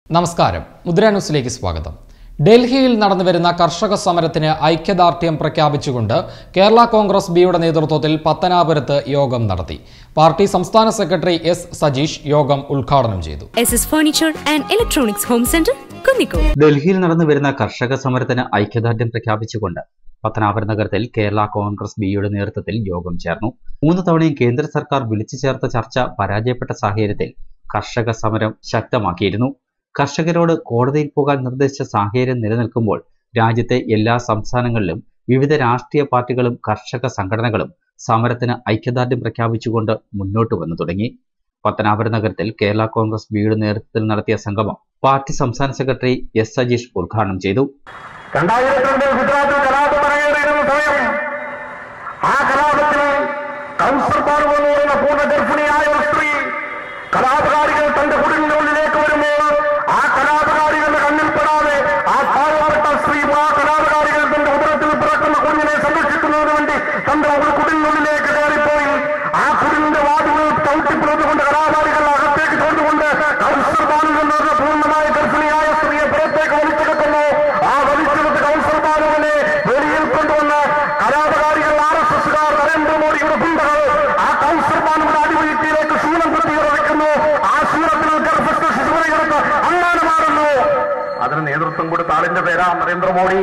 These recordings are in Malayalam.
നമസ്കാരം മുദ്ര ന്യൂസിലേക്ക് സ്വാഗതം ഡൽഹിയിൽ നടന്നുവരുന്ന കർഷക സമരത്തിന് ഐക്യദാർഢ്യം പ്രഖ്യാപിച്ചുകൊണ്ട് കേരള കോൺഗ്രസ് ബിയുടെ നേതൃത്വത്തിൽ പത്തനാപുരത്ത് യോഗം നടത്തി പാർട്ടി സംസ്ഥാന സെക്രട്ടറി എസ് സജീഷ് യോഗം ഉദ്ഘാടനം ചെയ്തു S S furniture and electronics home centre Kunnicode ഡൽഹിയിൽ നടന്നു വരുന്ന കർഷക സമരത്തിന് ഐക്യദാർഢ്യം പ്രഖ്യാപിച്ചുകൊണ്ട് പത്തനാപുര നഗരത്തിൽ കേരള കോൺഗ്രസ് ബിയുടെ നേതൃത്വത്തിൽ യോഗം ചേർന്നു മൂന്ന് തവണയും കേന്ദ്ര സർക്കാർ വിളിച്ചു ചേർത്ത ചർച്ച പരാജയപ്പെട്ട സാഹചര്യത്തിൽ കർഷക സമരം ശക്തമാക്കിയിരുന്നു കർഷകരോട് കോടതിയിൽ പോകാൻ നിർദ്ദേശിച്ച സാഹചര്യം നിലനിൽക്കുമ്പോൾ രാജ്യത്തെ എല്ലാ സംസ്ഥാനങ്ങളിലും വിവിധ രാഷ്ട്രീയ പാർട്ടികളും കർഷക സംഘടനകളും സമരത്തിന് ഐക്യദാർഢ്യം പ്രഖ്യാപിച്ചുകൊണ്ട് മുന്നോട്ട് വന്നു തുടങ്ങി പത്തനാപുര നഗരത്തിൽ കേരള കോൺഗ്രസ് ബിയുടെ നേതൃത്വത്തിൽ നടത്തിയ സംഗമം പാർട്ടി സംസ്ഥാന സെക്രട്ടറി എസ് സജീഷ് ഉദ്ഘാടനം ചെയ്തു രണ്ടായിരത്തി രണ്ടിൽ ഗുജറാത്തിൽ കലാപം അരങ്ങേറിയിരുന്ന സമയം ആ കലാപത്തിൽ കൗസർ ബാനു എന്ന് പറയുന്ന പൂർണ്ണ ഗർഭിണിയായ ഒരു സ്ത്രീ കലാപകാരികൾ തന്റെ കുടിലിനുള്ളിലേക്ക് വരുമ്പോൾ ആ കലാപകാരികളുടെ കണ്ണിൽപ്പെടാതെ ആ പാവപ്പെട്ട സ്ത്രീ ആ കലാപകാരികൾ തന്റെ ഉദരത്തിൽ പിറക്കുന്ന കുഞ്ഞിനെ സംരക്ഷിക്കുന്നതിന് വേണ്ടി തന്റെ ഒരു കുടിലിനുള്ളിലേക്ക് കയറിപ്പോയി ആ കുടിലിന്റെ വാതിലുകൾ ചവിട്ടിപ്പിളന്നുകൊണ്ട് കലാകാരികൾ അകത്തേക്ക് കൊണ്ടുകൊണ്ട് കൗസർ ബാനു എന്ന് പറഞ്ഞ പൂർണ്ണമായ ഗർഭിണിയായ സ്ത്രീയെ പുറത്തേക്ക് വലിച്ചെടുക്കുന്നു ആ വലിച്ചെടുത്ത് കൗസർ ബാനുവിനെ വെളിയിൽ കൊണ്ടുവന്ന് കലാപകാരികൾ ആർ എസ് എസുകാർ നരേന്ദ്രമോദിയുടെ ഗുണ്ടകൾ ആ കൗസർ ബാനുവിന്റെ അടിവീഴ്ചയിലേക്ക് ശൂലം കുത്തി ഇറക്കുന്നു ആ ശൂലത്തിൽ ഗർഭസ്ഥ ശിശുവിനെ എടുത്ത് അമ്മാനമാറുന്നു അതിന് നേതൃത്വം കൊടുത്ത ആളിന്റെ പേരാ നരേന്ദ്രമോദി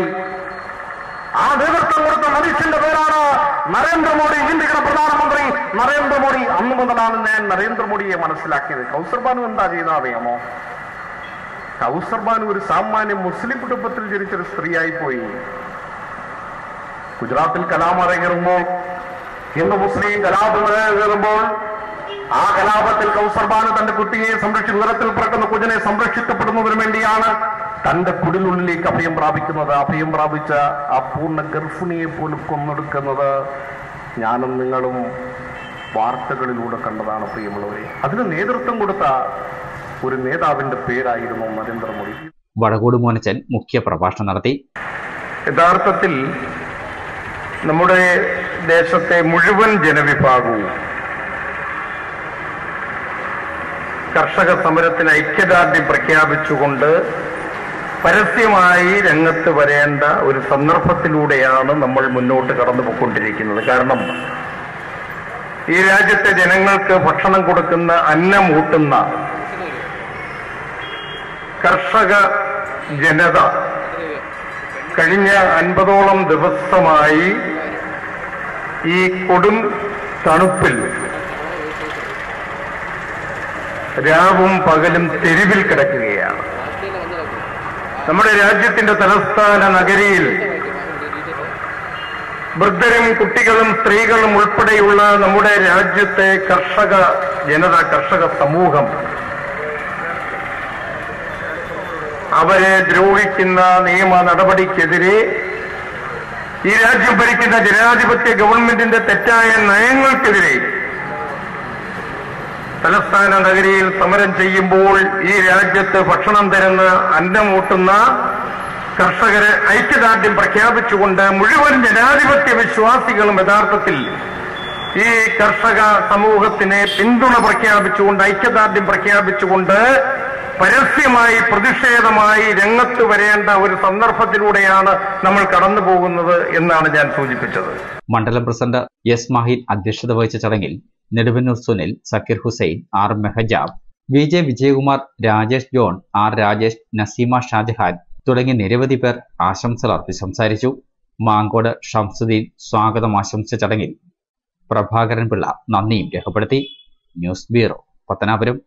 ആ നേതൃത്വം കൊടുത്ത മനുഷ്യന്റെ പേരാണ് നരേന്ദ്രമോദി ഇന്ത്യയുടെ പ്രധാനമന്ത്രി നരേന്ദ്രമോദി അന്ന് മുതലാണ് ഞാൻ നരേന്ദ്രമോദിയെ മനസ്സിലാക്കിയത് കൗസർ ബാനു എന്താ ചെയ്യുന്നത് അറിയാമോ കൗസർ ബാനു ഒരു സാമാന്യ മുസ്ലിം കുടുംബത്തിൽ ജനിച്ചൊരു സ്ത്രീയായി പോയി ഗുജറാത്തിൽ കലാം അരങ്ങേറുമ്പോൾ ഹിന്ദു മുസ്ലിം കലാപം അരങ്ങേറുമ്പോൾ ആ കലാപത്തിൽ കൗസർ ബാനു തന്റെ കുട്ടിയെ സംരക്ഷിച്ച് ഉദരത്തിൽ പിറക്കുന്ന കുഞ്ഞിനെ സംരക്ഷിക്കപ്പെടുന്നതിന് വേണ്ടിയാണ് തന്റെ കുടിലുള്ളിലേക്ക് അഭയം പ്രാപിക്കുന്നത് അഭയം പ്രാപിച്ച ആ പൂർണ്ണ ഗർഭിണിയെ പോലും കൊന്നെടുക്കുന്നത് ഞാനും നിങ്ങളും വാർത്തകളിലൂടെ കണ്ടതാണ് പ്രിയമുള്ളവരെ അതിന് നേതൃത്വം കൊടുത്ത ഒരു നേതാവിന്റെ പേരായിരുന്നു നരേന്ദ്രമോദി വടകോട് മോനച്ചൻ മുഖ്യ പ്രഭാഷണം നടത്തി യഥാർത്ഥത്തിൽ നമ്മുടെ ദേശത്തെ മുഴുവൻ ജനവിഭാഗവും കർഷക സമരത്തിന് ഐക്യദാർഢ്യം പ്രഖ്യാപിച്ചുകൊണ്ട് പരസ്യമായി രംഗത്ത് വരേണ്ട ഒരു സന്ദർഭത്തിലൂടെയാണ് നമ്മൾ മുന്നോട്ട് കടന്നു പോയിക്കൊണ്ടിരിക്കുന്നത് കാരണം ഈ രാജ്യത്തെ ജനങ്ങൾക്ക് ഭക്ഷണം കൊടുക്കുന്ന അന്നമൂട്ടുന്ന കർഷക ജനത കഴിഞ്ഞ അൻപതോളം ദിവസമായി ഈ കൊടും തണുപ്പിൽ രാവും പകലും തെരുവിൽ കിടക്കുകയാണ് നമ്മുടെ രാജ്യത്തിന്റെ തലസ്ഥാന നഗരിയിൽ വൃദ്ധരും കുട്ടികളും സ്ത്രീകളും ഉൾപ്പെടെയുള്ള നമ്മുടെ രാജ്യത്തെ കർഷക ജനത കർഷക സമൂഹം അവരെ ദ്രോഹിക്കുന്ന നിയമ നടപടിക്കെതിരെ ഈ രാജ്യം ഭരിക്കുന്ന ജനാധിപത്യ ഗവൺമെന്റിന്റെ തെറ്റായ നയങ്ങൾക്കെതിരെ തലസ്ഥാന നഗരിയിൽ സമരം ചെയ്യുമ്പോൾ ഈ രാജ്യത്ത് ഭക്ഷണം തരുന്ന അന്നമൂട്ടുന്ന കർഷകരെ ഐക്യദാർഢ്യം പ്രഖ്യാപിച്ചുകൊണ്ട് മുഴുവൻ ജനാധിപത്യ വിശ്വാസികളും യഥാർത്ഥത്തിൽ ഈ കർഷക സമൂഹത്തിനെ പിന്തുണ പ്രഖ്യാപിച്ചുകൊണ്ട് ഐക്യദാർഢ്യം പ്രഖ്യാപിച്ചുകൊണ്ട് പരസ്യമായി പ്രതിഷേധമായി രംഗത്ത് വരേണ്ട ഒരു സന്ദർഭത്തിലൂടെയാണ് നമ്മൾ കടന്നു പോകുന്നത് എന്നാണ് ഞാൻ സൂചിപ്പിച്ചത് മണ്ഡലം പ്രസിഡന്റ് എസ് മാഹിൻ അധ്യക്ഷത വഹിച്ച ചടങ്ങിൽ Neduvannoor Sunil Zakir Hussain R Mehajab V J Vijayakumar Rajesh John R Rajesh Nazeema Shajahan തുടങ്ങി നിരവധി പേർ ആശംസകൾ അർപ്പിച്ച് സംസാരിച്ചു മാങ്കോട് ഷംസുദ്ദീൻ സ്വാഗതം ആശംസിച്ച ചടങ്ങിൽ പ്രഭാകരൻ പിള്ള നന്ദിയും രേഖപ്പെടുത്തി ന്യൂസ് ബ്യൂറോ പത്തനാപുരം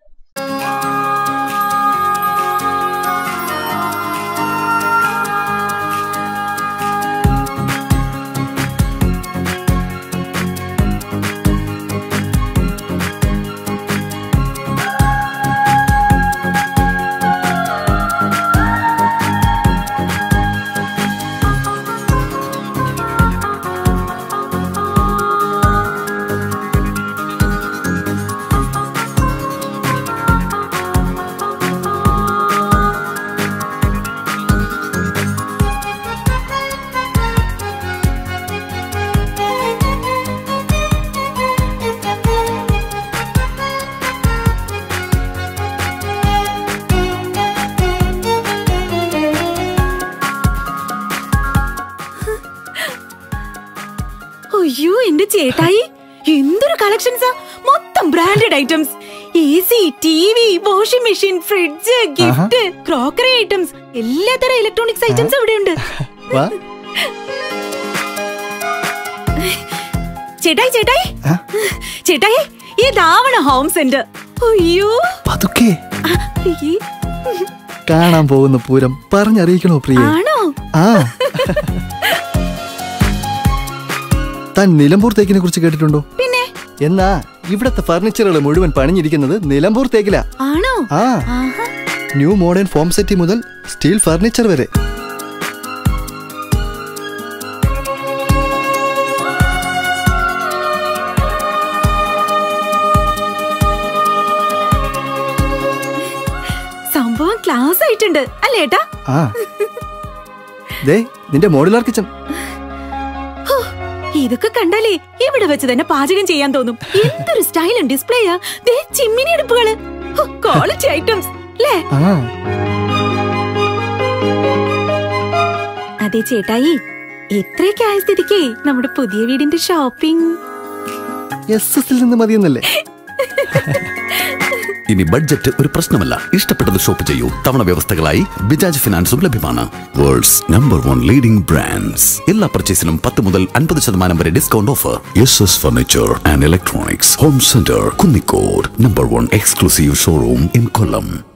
എന്റെ ചേട്ടായി എന്തൊരു കളക്ഷൻസാ മൊത്തം branded items A C T V washing machine fridge gift crockery items എല്ലാത്തരം ഇലക്ട്രോണിക്സ് ഐറ്റംസ് ഇവിടെയുണ്ട് വാ ചേട്ടായി ചേട്ടായി ചേട്ടായി ഇതാവണ ഹോം സെന്റർ അയ്യോ പതുക്കെ ആ, ഈ, കാണാൻ പോകുന്ന പൂരം പറഞ്ഞറിയിക്കണോ പ്രിയ ആണോ ആ താൻ നിലമ്പൂർ തേക്കിനെ കുറിച്ച് കേട്ടിട്ടുണ്ടോ പിന്നെ എന്നാ ഇവിടത്തെ ഫർണിച്ചറുകൾ മുഴുവൻ പണിഞ്ഞിരിക്കുന്നത് നിലമ്പൂർ തേക്കിലാ ആണോ ആ ആഹാ ന്യൂ മോഡേൺ ഫോം സെറ്റി മുതൽ സ്റ്റീൽ ഫർണിച്ചർ വരെ സംഭവം ക്ലാസ് ആയിട്ടുണ്ട് അല്ലേ ഏട്ടാ ആ ദേ നിന്റെ മോഡുലാർ കിച്ചൺ ഹോ, ഇതൊക്കെ കണ്ടാലേ ഇവിടെ വെച്ച് തന്നെ പാചകം ചെയ്യാൻ തോന്നും എന്തൊരു സ്റ്റൈലും ഡിസ്പ്ലേയാ ദേ ചിമ്മിനി അടുപ്പുകള് ക്വാളിറ്റി ഐറ്റംസ് അല്ലേ ആ അതെ ചേട്ടായി എത്രയൊക്കെ ആയ സ്ഥിതിക്ക് നമ്മുടെ പുതിയ വീടിന്റെ ഷോപ്പിംഗ് എസ് എസിൽ നിന്ന് മതിയെന്നല്ലേ ഇനി ബഡ്ജറ്റ് ഒരു പ്രശ്നമല്ല ഇഷ്ടപ്പെട്ടത് ഷോപ്പ് ചെയ്യൂ തവണ വ്യവസ്ഥകളായി ബജാജ് ഫിനാൻസും ലഭ്യമാണ് world's number one leading brands എല്ലാ പർച്ചേസിനും പത്ത് മുതൽ അൻപത് ശതമാനം വരെ discount offer S S furniture and electronics home centre Kunnicode number one exclusive showroom in Kollam